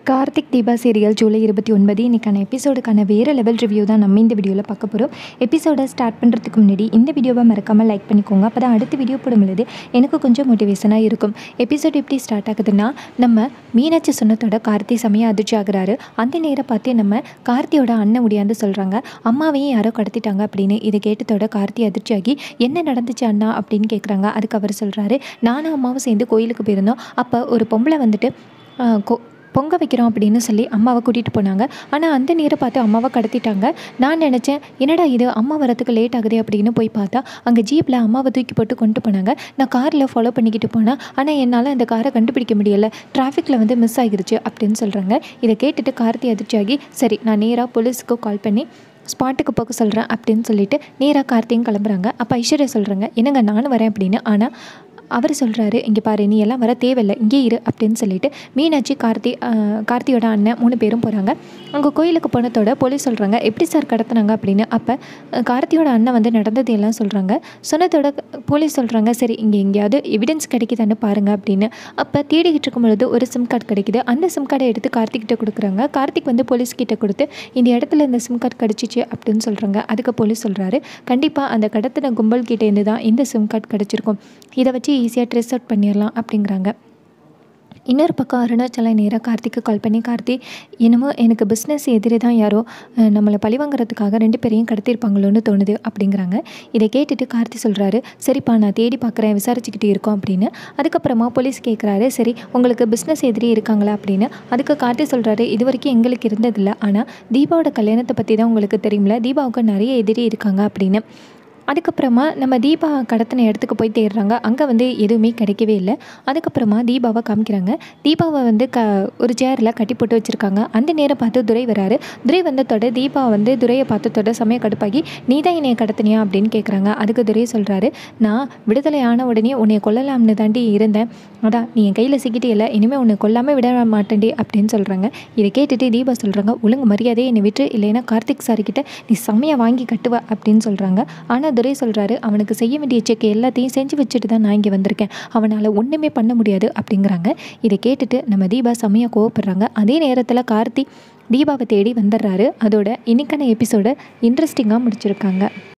Karthik Deepa serial July இருபத்தி ஒன்பது இன்றைக்கான எபிசோடுக்கான வேறு லெவல் ரிவ்யூ தான் நம்ம இந்த வீடியோவில் பார்க்க போகிறோம் எபிசோடை ஸ்டார்ட் பண்ணுறதுக்கு முன்னாடி இந்த வீடியோவை மறக்காமல் லைக் பண்ணிக்கோங்க அப்போ தான் அடுத்த வீடியோ போடும்பொழுது எனக்கு கொஞ்சம் மோட்டிவேஷனாக இருக்கும் எபிசோட் எப்படி ஸ்டார்ட் ஆகுதுன்னா நம்ம மீனாட்சி சொன்னதோட கார்த்தி செமையாக அதிர்ச்சி ஆகுறாரு அந்த நேரம் பார்த்து நம்ம கார்த்தியோட அண்ணன் முடியாந்து சொல்கிறாங்க அம்மாவையும் யாரோ கடத்திட்டாங்க அப்படின்னு இதை கேட்டதோட கார்த்தி அதிர்ச்சியாகி என்ன நடந்துச்சு அண்ணா அப்படின்னு கேட்குறாங்க அதுக்கு அவர் சொல்கிறாரு நானும் அம்மாவும் சேர்ந்து கோயிலுக்கு போயிருந்தோம் அப்போ ஒரு பொம்பளை வந்துட்டு ஆ, கொ பொங்க வைக்கிறோம் அப்படின்னு சொல்லி அம்மாவை கூட்டிகிட்டு போனாங்க ஆனால் அந்த நேரம் பார்த்து அம்மாவை கடத்திட்டாங்க நான் நினச்சேன் என்னடா இது அம்மா வரத்துக்கு லேட் ஆகுது அப்படின்னு போய் பார்த்தா அங்கே ஜீப்பில் அம்மாவை தூக்கி போட்டு கொண்டு போனாங்க நான் காரில் ஃபாலோ பண்ணிக்கிட்டு போனேன் ஆனால் என்னால் அந்த காரை கண்டுபிடிக்க முடியலை டிராஃபிக்கில் வந்து மிஸ் ஆகிருச்சு அப்படின்னு சொல்கிறாங்க இதை கேட்டுட்டு கார்த்தி அதிர்ச்சியாகி சரி நான் நேராக போலீஸுக்கு கால் பண்ணி ஸ்பாட்டுக்கு போக சொல்கிறேன் அப்படின்னு சொல்லிட்டு நேராக கார்த்தியும் கிளம்புறாங்க அப்போ ஐஸ்வர்யா சொல்கிறாங்க என்னங்க நானும் வரேன் அப்படின்னு ஆனால் அவர் சொல்கிறாரு இங்கே பாரு நீ எல்லாம் வர தேவையில்லை இங்கே இரு அப்படின்னு சொல்லிட்டு மீனாட்சி கார்த்தி ஆஹ், கார்த்தியோட அண்ணன் மூணு பேரும் போகிறாங்க அங்கே கோயிலுக்கு போனதோட போலீஸ் சொல்கிறாங்க எப்படி சார் கடத்துனாங்க அப்படின்னு அப்போ அஹ், கார்த்தியோட அண்ணன் வந்து நடந்தது எல்லாம் சொல்கிறாங்க சொன்னதோட போலீஸ் சொல்கிறாங்க சரி இங்கே எங்கேயாவது எவிடன்ஸ் கிடைக்குதான்னு பாருங்கள் அப்படின்னு அப்போ தேடிக்கிட்டு இருக்கும் பொழுது ஒரு சிம் கார்டு கிடைக்குது அந்த சிம் கார்டை எடுத்து கார்த்திக் கிட்ட கொடுக்குறாங்க கார்த்திக் வந்து போலீஸ் கிட்ட கொடுத்து இந்த இடத்துல இந்த சிம் கார்டு கிடச்சிச்சு அப்படின்னு சொல்கிறாங்க அதுக்கு போலீஸ் சொல்கிறாரு கண்டிப்பாக அந்த கடத்தின கும்பல் கிட்டேருந்து தான் இந்த சிம் கார்டு கிடச்சிருக்கும் இதை வச்சு ஈஸியாக ட்ரெஸ் அவுட் பண்ணிடலாம் அப்படிங்கிறாங்க இன்னொரு பக்கம் அருணாச்சலம் நேராக கார்த்திக்கு கால் பண்ணி கார்த்தி என்னமோ எனக்கு பிஸ்னஸ் எதிரே தான் யாரோ அஹ், நம்மளை பழிவாங்கிறதுக்காக ரெண்டு பேரையும் கடத்திருப்பாங்களோன்னு தோணுது அப்படிங்கிறாங்க இதை கேட்டுட்டு கார்த்தி சொல்கிறாரு சரிப்பா நான் தேடி பார்க்குறேன் விசாரிச்சுக்கிட்டு இருக்கோம் அப்படின்னு அதுக்கப்புறமா போலீஸ் கேட்குறாரு சரி உங்களுக்கு பிஸ்னஸ் எதிரி இருக்காங்களா அப்படின்னு அதுக்கு கார்த்தி சொல்கிறாரு இது வரைக்கும் எங்களுக்கு இருந்ததில்ல ஆனால் தீபாவோட கல்யாணத்தை பற்றி தான் உங்களுக்கு தெரியும்ல தீபாவுக்கு நிறைய எதிரி இருக்காங்க அப்படின்னு அதுக்கப்புறமா நம்ம தீபா கடத்தின இடத்துக்கு போய் தேடுறாங்க அங்கே வந்து எதுவுமே கிடைக்கவே இல்லை அதுக்கப்புறமா தீபாவை காமிக்கிறாங்க தீபாவை வந்து க ஒரு சேரில் கட்டி போட்டு வச்சுருக்காங்க அந்த நேரம் பார்த்து துரை வராரு துரை வந்ததோட தீபா வந்து துரையை பார்த்ததோட சமய கடுப்பாகி நீ தான் என்னைய கடத்தினியா அப்படின்னு கேட்குறாங்க அதுக்கு துரை சொல்கிறாரு நான் விடுதலை ஆன உடனே உன்னை கொல்லலாம்னு தாண்டி இருந்தேன் அதான் நீ என் கையில் சிக்கிட்டே இல்லை இனிமேல் உன்னை கொல்லாமல் விட மாட்டேன்டி அப்படின்னு சொல்கிறாங்க இதை கேட்டுட்டு தீபா சொல்கிறாங்க ஒழுங்கு மரியாதையை என்னை விட்டு இல்லைன்னா கார்த்திக் சார் கிட்ட நீ செம்மையாக வாங்கி கட்டுவ அப்படின்னு சொல்கிறாங்க ஆனால் துரை சொல்கிறாரு அவனுக்கு செய்ய வேண்டிய செக் எல்லாத்தையும் செஞ்சு வச்சுட்டு தான் நான் இங்கே வந்திருக்கேன் அவனால் ஒன்றுமே பண்ண முடியாது அப்படிங்கிறாங்க இதை கேட்டுட்டு நம்ம தீபா செம்மையாக கோவப்படுறாங்க அதே நேரத்தில் கார்த்தி தீபாவை தேடி வந்துடுறாரு அதோட இன்னைக்கான எபிசோட இன்ட்ரெஸ்டிங்காக முடிச்சிருக்காங்க